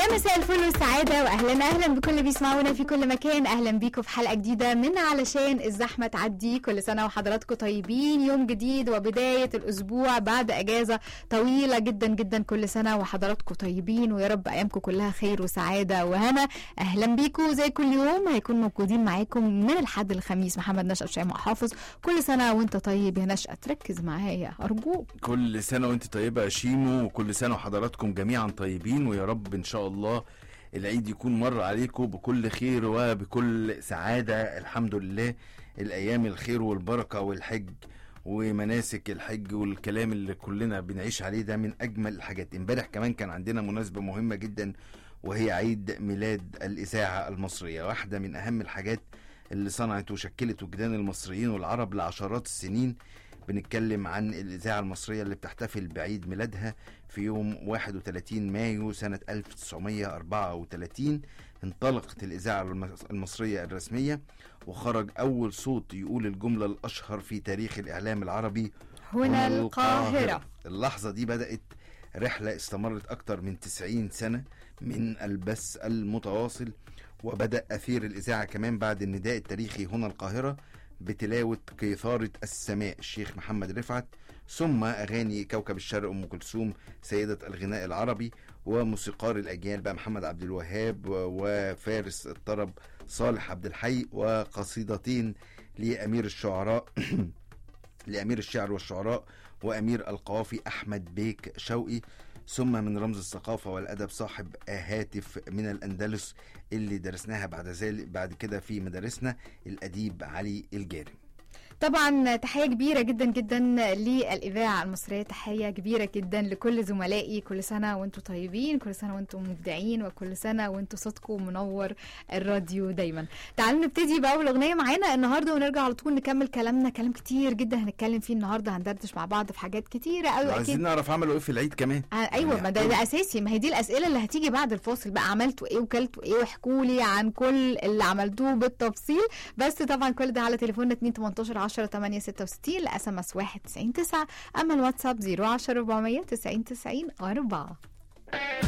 يا مساء الفل والسعادة وأهلا أهلا بكل اللي بيسمعونا في كل مكان أهلا بيكم في حلقة جديدة من علشان الزحمة تعدي كل سنة وحضراتكم طيبين يوم جديد وبداية الأسبوع بعد أجازة طويلة جدا جدا كل سنة وحضراتكم طيبين ويا رب أيامكم كلها خير وسعادة وهنا أهلا بيكم زي كل يوم هيكون موجودين معاكم من الحد الخميس محمد نشأت شيماء حافظ كل سنة وأنت طيب يا نشأت ركز معايا أرجوك كل سنة وانت طيبة يا شيمو وكل سنة وحضراتكم جميعا طيبين ويا رب ان شاء الله العيد يكون مر عليكم بكل خير وبكل سعادة الحمد لله الأيام الخير والبركة والحج ومناسك الحج والكلام اللي كلنا بنعيش عليه ده من أجمل الحاجات امبارح كمان كان عندنا مناسبة مهمة جدا وهي عيد ميلاد الإذاعة المصرية واحدة من أهم الحاجات اللي صنعت وشكلت وجدان المصريين والعرب لعشرات السنين بنتكلم عن الإذاعة المصرية اللي بتحتفل بعيد ميلادها في يوم 31 مايو سنة 1934 انطلقت الإذاعة المص- المصرية الرسمية وخرج أول صوت يقول الجملة الأشهر في تاريخ الإعلام العربي هنا القاهرة اللحظة دي بدأت رحلة استمرت أكتر من 90 سنة من البث المتواصل وبدأ أثير الإذاعة كمان بعد النداء التاريخي هنا القاهرة بتلاوة قيثارة السماء الشيخ محمد رفعت ثم أغاني كوكب الشرق أم كلثوم سيدة الغناء العربي وموسيقار الأجيال بقى محمد عبد الوهاب و- وفارس الطرب صالح عبد الحي وقصيدتين لأمير الشعراء لأمير الشعر والشعراء وأمير القوافي أحمد بيك شوقي ثم من رمز الثقافة والأدب صاحب هاتف من الأندلس اللي درسناها بعد ذلك بعد كده في مدارسنا الأديب علي الجاري طبعا تحية كبيرة جدا جدا للإذاعة المصرية تحية كبيرة جدا لكل زملائي كل سنة وانتم طيبين كل سنة وانتم مبدعين وكل سنة وانتم صوتكم منور الراديو دايما تعالوا نبتدي بأول أغنية معانا النهاردة ونرجع على طول نكمل كلامنا كلام كتير جدا هنتكلم فيه النهاردة هندردش مع بعض في حاجات كتيرة قوي عايزين أكيد نعرف عملوا إيه في العيد كمان آه، ايوه يعني ما ده, ده اساسي ما هي دي الاسئله اللي هتيجي بعد الفاصل بقى عملتوا ايه وكلتوا ايه واحكوا لي عن كل اللي عملتوه بالتفصيل بس طبعا كل ده على تليفوننا 2 18 10 8 66 لاس ام اس 1 90 9 اما الواتساب 010 400 90 90 4